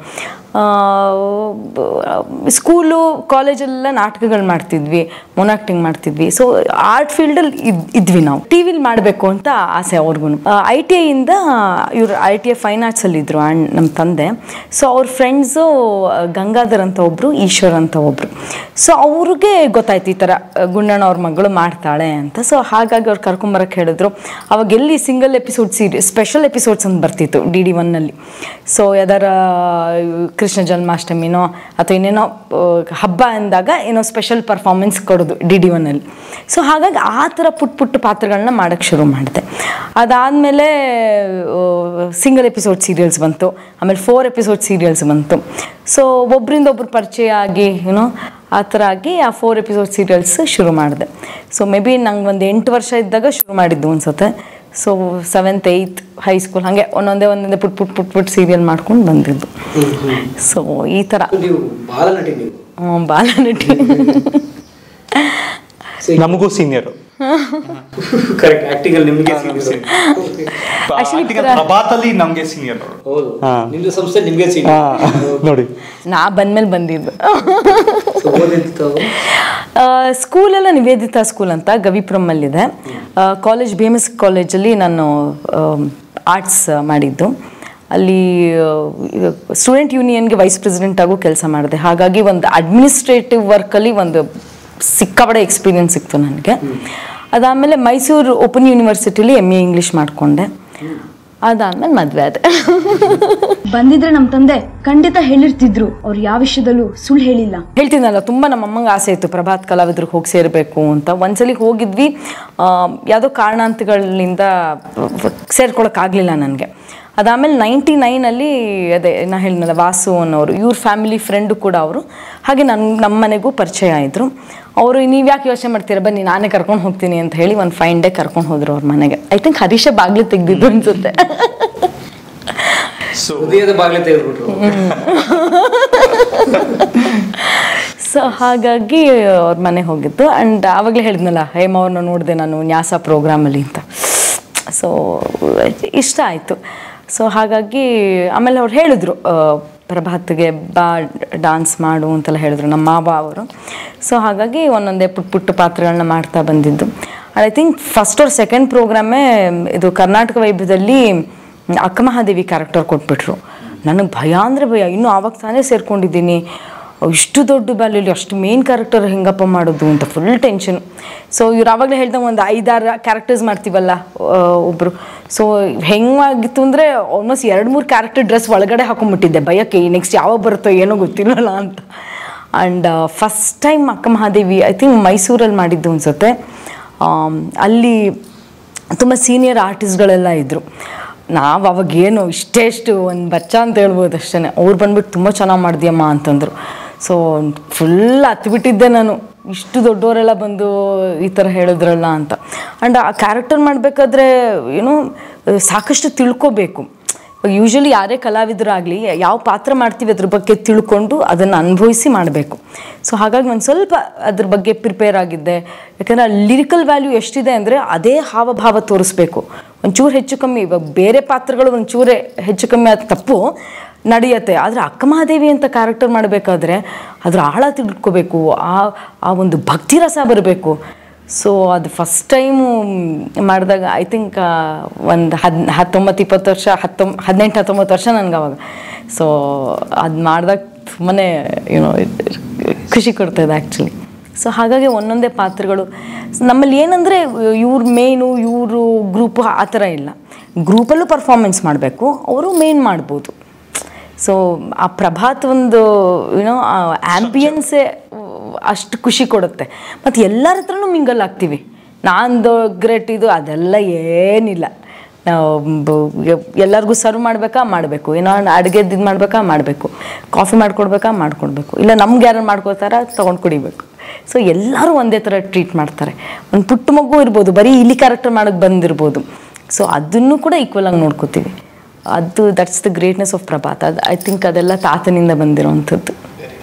ಸ್ಕೂಲು ಕಾಲೇಜಲ್ಲೆಲ್ಲ ನಾಟಕಗಳು ಮಾಡ್ತಿದ್ವಿ ಮೊನಾಕ್ಟಿಂಗ್ ಮಾಡ್ತಿದ್ವಿ ಸೊ ಆರ್ಟ್ ಫೀಲ್ಡಲ್ಲಿ ಇದ್ ಇದ್ವಿ ನಾವು ಟಿ ವಿಲಿ ಮಾಡಬೇಕು ಅಂತ ಆಸೆ ಅವ್ರಿಗೂ ಐ ಟಿ ಐಯಿಂದ ಇವರು ಐ ಟಿ ಐ ಫೈನ್ ಆರ್ಟ್ಸಲ್ಲಿ ಇದ್ರು ಆ್ಯಂಡ್ ನಮ್ಮ ತಂದೆ ಸೊ ಅವ್ರ ಫ್ರೆಂಡ್ಸು ಗಂಗಾಧರ್ ಅಂತ ಒಬ್ಬರು ಈಶ್ವರ್ ಅಂತ ಒಬ್ಬರು ಸೊ ಅವ್ರಿಗೆ ಗೊತ್ತಾಯ್ತು ಈ ಥರ ಗುಂಡಣ್ಣ ಅವ್ರ ಮಗಳು ಮಾಡ್ತಾಳೆ ಅಂತ ಸೊ ಹಾಗಾಗಿ ಅವ್ರು ಕರ್ಕೊಂಬರಕ್ಕೆ ಹೇಳಿದ್ರು ಅವಾಗ ಎಲ್ಲಿ single episode series special episodes ಅಂತ ಬರ್ತಿತ್ತು ಡಿ ಡಿ ಒನ್ನಲ್ಲಿ ಸೊ ಯಾವ್ದಾರ ಕೃಷ್ಣ ಜನ್ಮಾಷ್ಟಮಿನೋ ಅಥವಾ ಇನ್ನೇನೋ ಆ, ಹಬ್ಬ ಅಂದಾಗ ಏನೋ ಸ್ಪೆಷಲ್ ಪರ್ಫಾರ್ಮೆನ್ಸ್ ಕೊಡೋದು ಡಿ ಡಿ ಒನ್ನಲ್ಲಿ ಸೊ ಹಾಗಾಗಿ ಆ ಥರ ಪುಟ್ಟ ಪುಟ್ಟ ಪಾತ್ರಗಳನ್ನ ಮಾಡೋಕ್ಕೆ ಶುರು ಮಾಡಿದೆ ಅದಾದಮೇಲೆ ಸಿಂಗಲ್ ಎಪಿಸೋಡ್ ಸೀರಿಯಲ್ಸ್ ಬಂತು ಆಮೇಲೆ ಫೋರ್ ಎಪಿಸೋಡ್ ಸೀರಿಯಲ್ಸ್ ಬಂತು ಸೊ ಒಬ್ಬರಿಂದ ಒಬ್ರು ಪರಿಚಯ ಆಗಿ ಏನೋ ಆ ಥರ ಆಗಿ ಆ ಫೋರ್ ಎಪಿಸೋಡ್ ಸೀರಿಯಲ್ಸ್ ಶುರು ಮಾಡಿದೆ ಸೊ ಮೇ ಬಿ ನಂಗೆ ಒಂದು ಎಂಟು ವರ್ಷ ಇದ್ದಾಗ ಶುರು ಮಾಡಿದ್ದು ಅನ್ಸುತ್ತೆ ಸೊ ಸೆವೆಂತ್ ಏಯ್ತ್ ಹೈಸ್ಕೂಲ್ ಹಾಗೆ ಒಂದೊಂದೇ ಒಂದೊಂದೇ ಪುಟ್ ಪುಟ್ ಪುಟ್ ಪುಟ್ ಸೀರಿಯಲ್ ಮಾಡ್ಕೊಂಡು ಬಂದಿದ್ದು ಸೊ ಈ ಥರ ನೀವು ಬಾಲನಟಿ ನೀವು ಹ್ಮ್, ಬಾಲನಟಿ ನಮಗೂ ಸೀನಿಯರು ಕರೆಕ್ಟ್ ಆಕ್ಟಿಂಗ್ ಅಲ್ಲಿ ನಿಮಗೆ ಪ್ರಭಾತಲ್ಲಿ ನಮಗೆ ಸೀನಿಯರ್ ಹೌದು ಹಾ. ನಿಮ್ದು ಸಂಸ್ಥೆ ನಿಮ್ಗೆ ನೋಡಿ ನಾ ಬಂದ್ಮೇಲೆ ಬಂದಿದ್ದು ಓದಿದ್ದು ಸ್ಕೂಲೆಲ್ಲ ನಿವೇದಿತಾ ಸ್ಕೂಲ್ ಅಂತ ಗವಿಪುರಮಲ್ಲಿದೆ ಕಾಲೇಜ್ ಬಿ ಎಮ್ ಎಸ್ ಕಾಲೇಜಲ್ಲಿ ನಾನು ಆರ್ಟ್ಸ್ ಮಾಡಿದ್ದು ಅಲ್ಲಿ ಸ್ಟೂಡೆಂಟ್ ಯೂನಿಯನ್ಗೆ ವೈಸ್ ಪ್ರೆಸಿಡೆಂಟ್ ಆಗು ಕೆಲಸ ಮಾಡಿದೆ ಹಾಗಾಗಿ ಒಂದು ಅಡ್ಮಿನಿಸ್ಟ್ರೇಟಿವ್ ವರ್ಕಲ್ಲಿ ಒಂದು ಸಿಕ್ಕಾಪಡೆ ಎಕ್ಸ್ಪೀರಿಯನ್ಸ್ ಸಿಕ್ತು ನನಗೆ ಅದಾದಮೇಲೆ ಮೈಸೂರು ಓಪನ್ ಯೂನಿವರ್ಸಿಟಿಲಿ ಎಮ್ ಎ ಇಂಗ್ಲೀಷ್ ಮಾಡಿಕೊಂಡೆ ಅದಾದ್ಮೇಲೆ ಮದುವೆ ಆದೆ ಬಂದಿದ್ರೆ ನಮ್ಮ ತಂದೆ ಖಂಡಿತ ಹೇಳಿರ್ತಿದ್ರು ಅವ್ರು ಯಾವ ವಿಷಯದಲ್ಲೂ ಸುಳ್ಳು ಹೇಳಿಲ್ಲ ಹೇಳ್ತೀನಲ್ಲ ತುಂಬ ನಮ್ಮ ಅಮ್ಮಂಗೆ ಆಸೆ ಇತ್ತು ಪ್ರಭಾತ್ ಕಲಾವಿದ್ರಿಗೆ ಹೋಗಿ ಸೇರಬೇಕು ಅಂತ ಒಂದ್ಸಲಿ ಹೋಗಿದ್ವಿ ಆ, ಯಾವುದೋ ಕಾರಣಾಂತಗಳಿಂದ ಸೇರ್ಕೊಳಕ್ಕಾಗಲಿಲ್ಲ ನನಗೆ ಅದಾದಮೇಲೆ ನೈಂಟಿ ನೈನಲ್ಲಿ ಅದೇ ನಾ ಹೇಳಿದ್ನಲ್ಲ ವಾಸು ಅನ್ನೋರು ಇವ್ರ ಫ್ಯಾಮಿಲಿ ಫ್ರೆಂಡು ಕೂಡ ಅವರು ಹಾಗೆ ನನ್ನ ನಮ್ಮ ಮನೆಗೂ ಪರಿಚಯ ಆಯಿದ್ರು ಅವರು ನೀವು ಯಾಕೆ ಯೋಚನೆ ಮಾಡ್ತೀರಾ ಬನ್ನಿ ನಾನೇ ಕರ್ಕೊಂಡು ಹೋಗ್ತೀನಿ ಅಂತ ಹೇಳಿ ಒಂದು ಫೈನ್ ಡೇ ಕರ್ಕೊಂಡು ಹೋದ್ರು ಅವ್ರ ಮನೆಗೆ ಐ ಥಿಂಕ್ ಹರೀಶ ಬಾಗ್ಲು ತೆಗ್ದಿದ್ದು ಅನ್ಸುತ್ತೆ ಹೃದಯದ ಬಾಗಿಲ ತೆಗೆದ್ಬಿಟ್ರು ಸೊ ಹಾಗಾಗಿ ಅವ್ರ ಮನೆಗೆ ಹೋಗಿದ್ದು ಆ್ಯಂಡ್ ಆವಾಗಲೇ ಹೇಳಿದ್ನಲ್ಲ ಹೇಮ ಅವ್ರನ್ನ ನೋಡಿದೆ ನಾನು ನ್ಯಾಸ ಪ್ರೋಗ್ರಾಮಲ್ಲಿ ಅಂತ ಸೊ ಇಷ್ಟ ಆಯಿತು ಸೊ ಹಾಗಾಗಿ ಆಮೇಲೆ ಅವ್ರು ಹೇಳಿದ್ರು ಆ, ಪ್ರಭಾತ್ಗೆ ಬಾ ಡಾನ್ಸ್ ಮಾಡು ಅಂತೆಲ್ಲ ಹೇಳಿದ್ರು ನಮ್ಮ ಮಾವ ಅವರು ಸೊ ಹಾಗಾಗಿ ಒಂದೊಂದೇ ಪುಟ್ಟ ಪುಟ್ಟ ಪಾತ್ರಗಳನ್ನ ಮಾಡ್ತಾ ಬಂದಿದ್ದು ಐ ಥಿಂಕ್ ಫಸ್ಟ್ ಅವ್ರ ಸೆಕೆಂಡ್ ಪ್ರೋಗ್ರಾಮೇ ಇದು ಕರ್ನಾಟಕ ವೈಭವದಲ್ಲಿ ಅಕ್ಕಮಹಾದೇವಿ ಕ್ಯಾರೆಕ್ಟರ್ ಕೊಟ್ಬಿಟ್ರು ನನಗೆ ಭಯ ಅಂದರೆ ಭಯ ಇನ್ನೂ ಆವಾಗ ತಾನೇ ಸೇರ್ಕೊಂಡಿದ್ದೀನಿ ಇಷ್ಟು ದೊಡ್ಡ ಬ್ಯಾಲಿಯಲ್ಲಿ ಅಷ್ಟು ಮೇನ್ ಕ್ಯಾರೆಕ್ಟರ್ ಹೆಂಗಪ್ಪ ಮಾಡೋದು ಅಂತ ಫುಲ್ ಟೆನ್ಷನ್ ಸೊ ಇವ್ರು ಆವಾಗಲೇ ಹೇಳ್ದ ಒಂದು ಐದಾರು ಕ್ಯಾರೆಕ್ಟರ್ಸ್ ಮಾಡ್ತೀವಲ್ಲ ಆ, ಒಬ್ರು ಸೊ ಹೆಂಗಾಗಿತ್ತು ಅಂದರೆ ಆಲ್ಮೋಸ್ಟ್ ಎರಡು ಮೂರು ಕ್ಯಾರೆಕ್ಟರ್ ಡ್ರೆಸ್ ಒಳಗಡೆ ಹಾಕೊಂಡ್ಬಿಟ್ಟಿದ್ದೆ ಭಯಕ್ಕೆ ನೆಕ್ಸ್ಟ್ ಯಾವಾಗ ಬರುತ್ತೋ ಏನೋ ಗೊತ್ತಿಲ್ಲಲ್ಲ ಅಂತ ಆ್ಯಂಡ್ ಫಸ್ಟ್ ಟೈಮ್ ಅಕ್ಕ ಮಹಾದೇವಿ ಐ ಥಿಂಕ್ ಮೈಸೂರಲ್ಲಿ ಮಾಡಿದ್ದು ಅನ್ಸುತ್ತೆ ಆಮ್, ಅಲ್ಲಿ ತುಂಬ ಸೀನಿಯರ್ ಆರ್ಟಿಸ್ಟ್ಗಳೆಲ್ಲ ಇದ್ದರು ನಾವು ಅವಾಗ ಏನು ಇಷ್ಟೇ ಇಷ್ಟು ಒಂದು ಬಚ್ಚ ಅಂತ ಹೇಳ್ಬೋದು ಅಷ್ಟೇ ಅವ್ರು ಬಂದ್ಬಿಟ್ಟು ತುಂಬ ಚೆನ್ನಾಗಿ ಮಾಡಿದ್ಯಮ್ಮ ಅಂತಂದರು ಸೊ ಫುಲ್ ಹತ್ಬಿಟ್ಟಿದ್ದೆ ನಾನು ಇಷ್ಟು ದೊಡ್ಡವರೆಲ್ಲ ಬಂದು ಈ ಥರ ಹೇಳಿದ್ರಲ್ಲ ಅಂತ ಆ್ಯಂಡ್ ಆ ಕ್ಯಾರೆಕ್ಟರ್ ಮಾಡಬೇಕಾದ್ರೆ ಏನೋ ಸಾಕಷ್ಟು ತಿಳ್ಕೊಬೇಕು ಯೂಶ್ವಲಿ ಯಾರೇ ಕಲಾವಿದರಾಗಲಿ ಯಾವ ಪಾತ್ರ ಮಾಡ್ತೀವಿ ಅದ್ರ ಬಗ್ಗೆ ತಿಳ್ಕೊಂಡು ಅದನ್ನು ಅನುಭವಿಸಿ ಮಾಡಬೇಕು ಸೊ ಹಾಗಾಗಿ ನಾನು ಸ್ವಲ್ಪ ಅದ್ರ ಬಗ್ಗೆ ಪ್ರಿಪೇರ್ ಆಗಿದ್ದೆ ಯಾಕಂದರೆ ಲಿರಿಕಲ್ ವ್ಯಾಲ್ಯೂ ಎಷ್ಟಿದೆ ಅಂದರೆ ಅದೇ ಹಾವಭಾವ ತೋರಿಸ್ಬೇಕು ಒಂಚೂರು ಹೆಚ್ಚು ಕಮ್ಮಿ ಇವಾಗ ಬೇರೆ ಪಾತ್ರಗಳು ಒಂಚೂರೇ ಹೆಚ್ಚು ಕಮ್ಮಿ ಅದು ತಪ್ಪು ನಡೆಯುತ್ತೆ ಆದರೆ ಅಕ್ಕಮಹಾದೇವಿ ಅಂತ ಕ್ಯಾರೆಕ್ಟರ್ ಮಾಡಬೇಕಾದ್ರೆ ಅದ್ರ ಆಳ ತಿಳ್ಕೊಬೇಕು ಆ ಆ ಒಂದು ಭಕ್ತಿ ರಸ ಬರಬೇಕು ಸೊ ಅದು ಫಸ್ಟ್ ಟೈಮು ಮಾಡಿದಾಗ ಐ ಥಿಂಕ್ ಒಂದು ಹದ್ ಹತ್ತೊಂಬತ್ತು ಇಪ್ಪತ್ತು ವರ್ಷ ಹತ್ತೊಂಬ ಹದಿನೆಂಟು ಹತ್ತೊಂಬತ್ತು ವರ್ಷ ನನಗೆ ಅವಾಗ ಸೊ ಅದು ಮಾಡಿದಾಗ ತುಂಬಾ ಏನೋ ಖುಷಿ ಕೊಡ್ತದೆ ಆ್ಯಕ್ಚುಲಿ ಸೊ ಹಾಗಾಗಿ ಒಂದೊಂದೇ ಪಾತ್ರಗಳು ನಮ್ಮಲ್ಲಿ ಏನಂದರೆ ಇವ್ರ ಮೇನು ಇವರು ಗ್ರೂಪು ಆ ಥರ ಇಲ್ಲ ಗ್ರೂಪಲ್ಲೂ ಪರ್ಫಾರ್ಮೆನ್ಸ್ ಮಾಡಬೇಕು ಅವರು ಮೇನ್ ಮಾಡ್ಬೋದು ಸೊ ಆ ಪ್ರಭಾತ್ ಒಂದು ಏನೋ ಆ್ಯಂಬಿಯನ್ಸೇ ಅಷ್ಟು ಖುಷಿ ಕೊಡುತ್ತೆ ಮತ್ತು ಎಲ್ಲರ ಹತ್ರನೂ ಮಿಂಗಲ್ ಆಗ್ತೀವಿ ನಾಂದು ಗ್ರೇಟ್ ಇದು ಅದೆಲ್ಲ ಏನಿಲ್ಲ ನಾವು ಬ- ಎಲ್ಲರಿಗೂ ಸರ್ವ್ ಮಾಡಬೇಕಾ ಮಾಡಬೇಕು ಏನೋ ಅಡುಗೆದು ಇದು ಮಾಡಬೇಕಾ ಮಾಡಬೇಕು ಕಾಫಿ ಮಾಡ್ಕೊಡ್ಬೇಕಾ ಮಾಡ್ಕೊಡ್ಬೇಕು ಇಲ್ಲ ನಮ್ಗೆ ಯಾರು ಮಾಡ್ಕೊತಾರ ತೊಗೊಂಡು ಕುಡಿಬೇಕು ಸೊ ಎಲ್ಲರೂ ಒಂದೇ ಥರ ಟ್ರೀಟ್ ಮಾಡ್ತಾರೆ ಒಂದು ಪುಟ್ಟ ಮಗು ಇರ್ಬೋದು ಬರೀ ಇಲ್ಲಿ ಕ್ಯಾರೆಕ್ಟರ್ ಮಾಡೋಕ್ಕೆ ಬಂದಿರ್ಬೋದು ಸೊ ಅದನ್ನು ಕೂಡ ಈಕ್ವಲ್ ಆಗಿ ನೋಡ್ಕೋತೀವಿ ಅದು that's the greatness of Prabhat ಅದು ಐ ಥಿಂಕ್ ಅದೆಲ್ಲ ತಾತನಿಂದ ಬಂದಿರೋವಂಥದ್ದು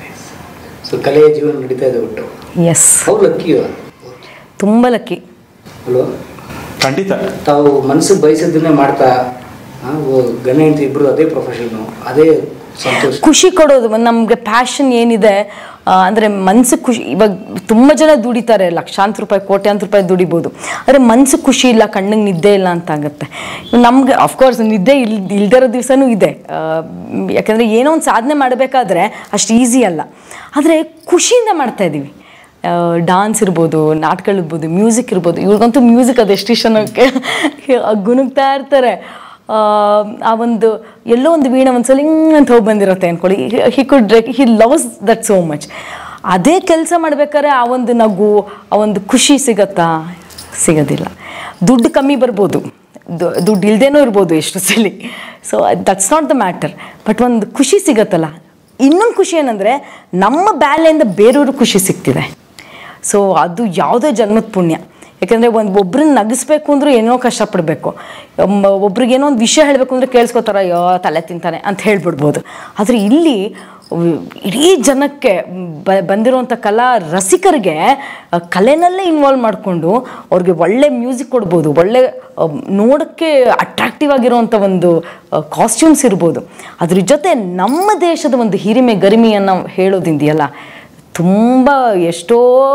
ಸೊ ಕಲೆಯ ಜೀವನ ನಡೀತಾ ಇದೆ ಒಟ್ಟು ಎಸ್ ಅವ್ರು ಲಕ್ಕಿ ತುಂಬ ಲಕ್ಕಿ ಅಲ್ವಾ ಖಂಡಿತ ತಾವು ಮನಸ್ಸಿಗೆ ಬಯಸಿದ್ದನ್ನೇ ಮಾಡ್ತಾ ಆ, ಓ- ಗಂಡ ಹೆಂಡತಿ ಇಬ್ರು ಅದೇ ಪ್ರೊಫೆಷನ್ನು ಅದೇ ಸಂತೋಷ ಖುಷಿ ಕೊಡೋದು ನಮಗೆ ಪ್ಯಾಷನ್ ಏನಿದೆ ಆ, ಅಂದರೆ ಮನ್ಸು ಖುಷಿ ಇವಾಗ ತುಂಬ ಜನ ದುಡಿತಾರೆ ಲಕ್ಷಾಂತರ ರೂಪಾಯಿ ಕೋಟ್ಯಾಂತರ ರೂಪಾಯಿ ದುಡಿಬೋದು ಆದರೆ ಮನ್ಸು ಖುಷಿ ಇಲ್ಲ ಕಣ್ಣಿಗೆ ನಿದ್ದೆ ಇಲ್ಲ ಅಂತ ಆಗುತ್ತೆ ನಮಗೆ ಅಫ್ಕೋರ್ಸ್ ನಿದ್ದೆ ಇಲ್ ಇಲ್ದಿರೋ ದಿವಸನೂ ಇದೆ ಆ, ಯಾಕಂದರೆ ಏನೋ ಒಂದು ಸಾಧನೆ ಮಾಡಬೇಕಾದ್ರೆ ಅಷ್ಟು ಈಸಿ ಅಲ್ಲ ಆದರೆ ಖುಷಿಯಿಂದ ಮಾಡ್ತಾ ಇದ್ದೀವಿ ಡಾನ್ಸ್ ಇರ್ಬೋದು ನಾಟಕಗಳಿರ್ಬೋದು ಮ್ಯೂಸಿಕ್ ಇರ್ಬೋದು ಇವ್ರಿಗಂತೂ ಮ್ಯೂಸಿಕ್ ಅದೆಷ್ಟು ಇಷ್ಟ ಅನ್ನೋಕ್ಕೆ ಗುನುಗ್ತಾ ಇರ್ತಾರೆ ಆ, ಆ ಒಂದು ಎಲ್ಲೋ ಒಂದು ವೀಣೆ ಒಂದ್ಸಲ ಹಿಂಗ್ ಅಂತ ಹೋಗಿ ಬಂದಿರುತ್ತೆ ಅಂದ್ಕೊಳ್ಳಿ he could he loves that so much ಅದೇ ಕೆಲಸ ಮಾಡ್ಬೇಕಾದ್ರೆ ಆ ಒಂದು ನಗು ಆ ಒಂದು ಖುಷಿ ಸಿಗತ್ತಾ ಸಿಗೋದಿಲ್ಲ ದುಡ್ಡು ಕಮ್ಮಿ ಬರ್ಬೋದು ದು- ದುಡ್ಡು ಇಲ್ದೇನೂ ಇರ್ಬೋದು ಎಷ್ಟು ಸಲ so that's not the matter but ಒಂದು ಖುಷಿ ಸಿಗತ್ತಲ್ಲ ಇನ್ನೊಂದು ಖುಷಿ ಏನಂದರೆ ನಮ್ಮ ಬ್ಯಾಲೆಯಿಂದ ಬೇರೆಯವ್ರಿಗೆ ಖುಷಿ ಸಿಗ್ತಿದೆ ಸೊ ಅದು ಯಾವುದೋ ಜನ್ಮದ ಪುಣ್ಯ ಯಾಕಂದರೆ ಒಂದು ಒಬ್ರನ್ನ ನಗಿಸ್ಬೇಕು ಅಂದ್ರೂ ಏನೋ ಕಷ್ಟಪಡಬೇಕು ಒಬ್ರಿಗೆ ಏನೋ ಒಂದು ವಿಷಯ ಹೇಳಬೇಕು ಅಂದರೆ ಕೇಳಿಸ್ಕೊತಾರ ಅಯ್ಯೋ ತಲೆ ತಿಂತಾನೆ ಅಂತ ಹೇಳ್ಬಿಡ್ಬೋದು ಆದರೆ ಇಲ್ಲಿ ವ್- ಇಡೀ ಜನಕ್ಕೆ ಬ ಬಂದಿರುವಂಥ ಕಲಾ ರಸಿಕರಿಗೆ ಆ, ಕಲೆನಲ್ಲೇ ಇನ್ವಾಲ್ವ್ ಮಾಡಿಕೊಂಡು ಅವ್ರಿಗೆ ಒಳ್ಳೆ ಮ್ಯೂಸಿಕ್ ಕೊಡ್ಬೋದು ಒಳ್ಳೆ ಆ, ನೋಡೋಕ್ಕೆ ಅಟ್ರಾಕ್ಟಿವ್ ಆಗಿರುವಂಥ ಒಂದು ಕಾಸ್ಟ್ಯೂಮ್ಸ್ ಇರ್ಬೋದು ಅದ್ರ ಜೊತೆ ನಮ್ಮ ದೇಶದ ಒಂದು ಹಿರಿಮೆ ಗರಿಮೆಯನ್ನು ಹೇಳೋದಿಂದೆಯಲ್ಲ ತುಂಬ ಎಷ್ಟೋ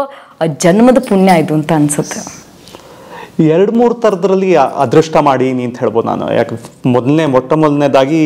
ಜನ್ಮದ ಪುಣ್ಯ ಇದು ಅಂತ ಅನ್ಸುತ್ತೆ ಎರಡು ಮೂರು ಥರದ್ರಲ್ಲಿ ಅ- ಅದೃಷ್ಟ ಮಾಡಿ ಅಂತ ಹೇಳ್ಬೋದು ನಾನು ಯಾಕೆ ಮೊದಲನೇ ಮೊಟ್ಟ ಮೊದಲನೇದಾಗಿ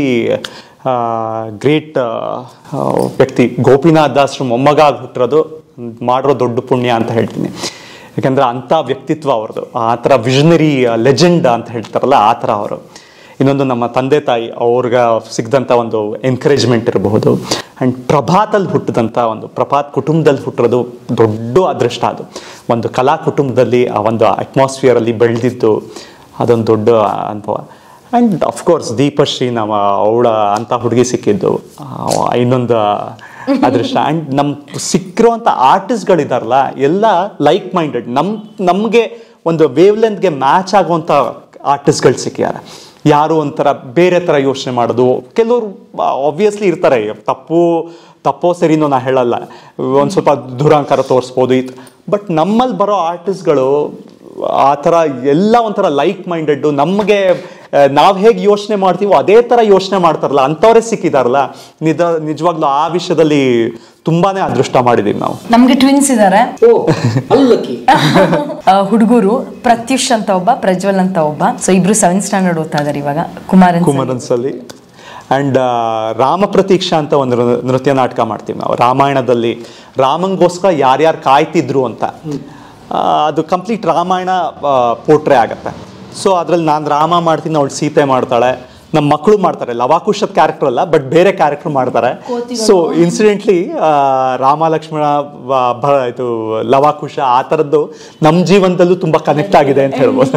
ಗ್ರೇಟ್ ವ್ಯಕ್ತಿ ಗೋಪಿನಾಥ್ ದಾಸ್ರ ಮೊಮ್ಮಗ ಆಗ್ಬಿಟ್ಟಿರೋದು ಮಾಡಿರೋ ದೊಡ್ಡ ಪುಣ್ಯ ಅಂತ ಹೇಳ್ತೀನಿ ಯಾಕಂದ್ರೆ ಅಂಥ ವ್ಯಕ್ತಿತ್ವ ಅವ್ರದ್ದು ಆ ಥರ ವಿಷನರಿ ಲೆಜೆಂಡ್ ಅಂತ ಹೇಳ್ತಾರಲ್ಲ ಆ ಥರ ಅವರು ಇನ್ನೊಂದು ನಮ್ಮ ತಂದೆ ತಾಯಿ ಅವ್ರಿಗೆ ಸಿಗ್ದಂಥ ಒಂದು ಎನ್ಕರೇಜ್ಮೆಂಟ್ ಇರಬಹುದು ಆ್ಯಂಡ್ ಪ್ರಭಾತಲ್ಲಿ ಹುಟ್ಟಿದಂಥ ಒಂದು ಪ್ರಭಾತ್ ಕುಟುಂಬದಲ್ಲಿ ಹುಟ್ಟಿರೋದು ದೊಡ್ಡ ಅದೃಷ್ಟ ಅದು ಒಂದು ಕಲಾ ಕುಟುಂಬದಲ್ಲಿ ಆ ಒಂದು ಅಟ್ಮಾಸ್ಫಿಯರಲ್ಲಿ ಬೆಳೆದಿದ್ದು ಅದೊಂದು ದೊಡ್ಡ ಅನುಭವ ಆ್ಯಂಡ್ ಅಫ್ಕೋರ್ಸ್ ದೀಪಶ್ರೀ ನಮ್ಮ ಅವಳ ಅಂಥ ಹುಡುಗಿ ಸಿಕ್ಕಿದ್ದು ಆ, ಇನ್ನೊಂದು ಅದೃಷ್ಟ ಆ್ಯಂಡ್ ನಮ್ಮ ಸಿಕ್ಕಿರುವಂಥ ಆರ್ಟಿಸ್ಟ್ಗಳಿದಾರಲ್ಲ ಎಲ್ಲ ಲೈಕ್ ಮೈಂಡೆಡ್ ನಮ್ಮ ನಮಗೆ ಒಂದು ವೇವ್ ಲೆಂತ್ಗೆ ಮ್ಯಾಚ್ ಆಗುವಂಥ ಆರ್ಟಿಸ್ಟ್ಗಳು ಸಿಕ್ಕಿದ್ದಾರೆ ಯಾರು ಒಂಥರ ಬೇರೆ ಥರ ಯೋಚನೆ ಮಾಡೋದು ಕೆಲವರು ಆಬ್ವಿಯಸ್ಲಿ ಇರ್ತಾರೆ ತಪ್ಪು ತಪ್ಪೋ ಸರಿನೋ ನಾ ಹೇಳಲ್ಲ ಒಂದು ಸ್ವಲ್ಪ ದುರಾಂಕಾರ ತೋರಿಸ್ಬೋದು ಇದು ಬಟ್ ನಮ್ಮಲ್ಲಿ ಬರೋ ಆರ್ಟಿಸ್ಟ್ಗಳು ಆ ಥರ ಎಲ್ಲ ಒಂಥರ ಲೈಕ್ ಮೈಂಡೆಡ್ಡು ನಮಗೆ ನಾವು ಹೇಗೆ ಯೋಚನೆ ಮಾಡ್ತೀವೋ ಅದೇ ಥರ ಯೋಚನೆ ಮಾಡ್ತಾರಲ್ಲ ಅಂಥವರೇ ಸಿಕ್ಕಿದಾರಲ್ಲ ನಿಜ ನಿಜವಾಗ್ಲೂ ಆ ವಿಷಯದಲ್ಲಿ ತುಂಬಾನೇ ಅದೃಷ್ಟ ಮಾಡಿದ್ದೀವಿ ನಾವು ನಮಗೆ ಟ್ವಿನ್ಸ್ ಇದ್ದಾರೆ ಓ ಅಲ್ಲಿ ಲಕ್ಕಿ ಹುಡುಗರು ಪ್ರತ್ಯುಷ್ ಅಂತ ಒಬ್ಬ ಪ್ರಜ್ವಲ್ ಅಂತ ಒಬ್ಬ ಸೊ ಇಬ್ರು ಸೆವೆಂತ್ ಸ್ಟ್ಯಾಂಡರ್ಡ್ ಓದ್ತಾ ಇದಾರೆ ಇವಾಗ ಕುಮಾರನ್ ಕುಮರನ್ಸಲ್ಲಿ ಆ್ಯಂಡ್ ರಾಮ ಪ್ರತೀಕ್ಷಾ ಅಂತ ಒಂದು ನೃ- ನೃತ್ಯ ನಾಟಕ ಮಾಡ್ತೀವಿ ನಾವು ರಾಮಾಯಣದಲ್ಲಿ ರಾಮಂಗೋಸ್ಕರ ಯಾರ್ಯಾರು ಕಾಯ್ತಿದ್ರು ಅಂತ ಆ, ಅದು ಕಂಪ್ಲೀಟ್ ರಾಮಾಯಣ ಪೋಟ್ರೆ ಆಗತ್ತೆ ಸೊ ಅದ್ರಲ್ಲಿ ನಾನು ರಾಮ ಮಾಡ್ತೀನಿ ಅವಳು ಸೀತೆ ಮಾಡ್ತಾಳೆ ನಮ್ಮ ಮಕ್ಕಳು ಮಾಡ್ತಾರೆ ಲವಾಕುಶದ ಕ್ಯಾರೆಕ್ಟರ್ ಅಲ್ಲ ಬಟ್ ಬೇರೆ ಕ್ಯಾರೆಕ್ಟರ್ ಮಾಡ್ತಾರೆ ಸೊ ಇನ್ಸಿಡೆಂಟ್ಲಿ ರಾಮ ಲಕ್ಷ್ಮಣ ವ- ಭ- ಇದು ಲವಾಕುಶ ಆ ಥರದ್ದು ನಮ್ಮ ಜೀವನದಲ್ಲೂ ತುಂಬಾ ಕನೆಕ್ಟ್ ಆಗಿದೆ ಅಂತ ಹೇಳ್ಬೋದು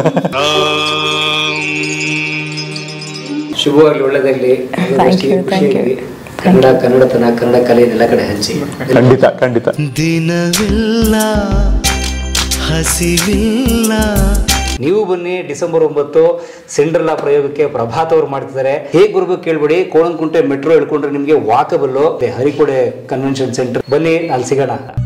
ಶುಭವಾಗ್ಲಿ ಒಳ್ಳೇದಾಗ್ಲಿ Thank you, thank you. ಖುಷಿಯಾಗಿ ಕನ್ನಡ ಕನ್ನಡತನ ಕನ್ನಡ ಕಲೆ ಎಲ್ಲ ಕಡೆ ಹಂಚಿ ಖಂಡಿತ ಖಂಡಿತ ದಿನವಿಲ್ಲ ಹಸಿವಿಲ್ಲ ನೀವು ಬನ್ನಿ ಡಿಸೆಂಬರ್ ಒಂಬತ್ತು ಸಿಂಡ್ರಲ್ಲಾ ಪ್ರಯೋಗಕ್ಕೆ ಪ್ರಭಾತ್ ಅವರು ಮಾಡ್ತಿದ್ದಾರೆ ಹೇಗ್ ಬರ್ಬೇಕು ಕೇಳ್ಬಿಡಿ ಕೋಣಂಕುಂಟೆ ಮೆಟ್ರೋ ಹೇಳ್ಕೊಂಡ್ರೆ ನಿಮಗೆ ವಾಕಬಲ್ಲು ಹರಿಕೋಡೆ ಕನ್ವೆನ್ಷನ್ ಸೆಂಟರ್ ಬನ್ನಿ ಅಲ್ಲಿ ಸಿಗೋಣ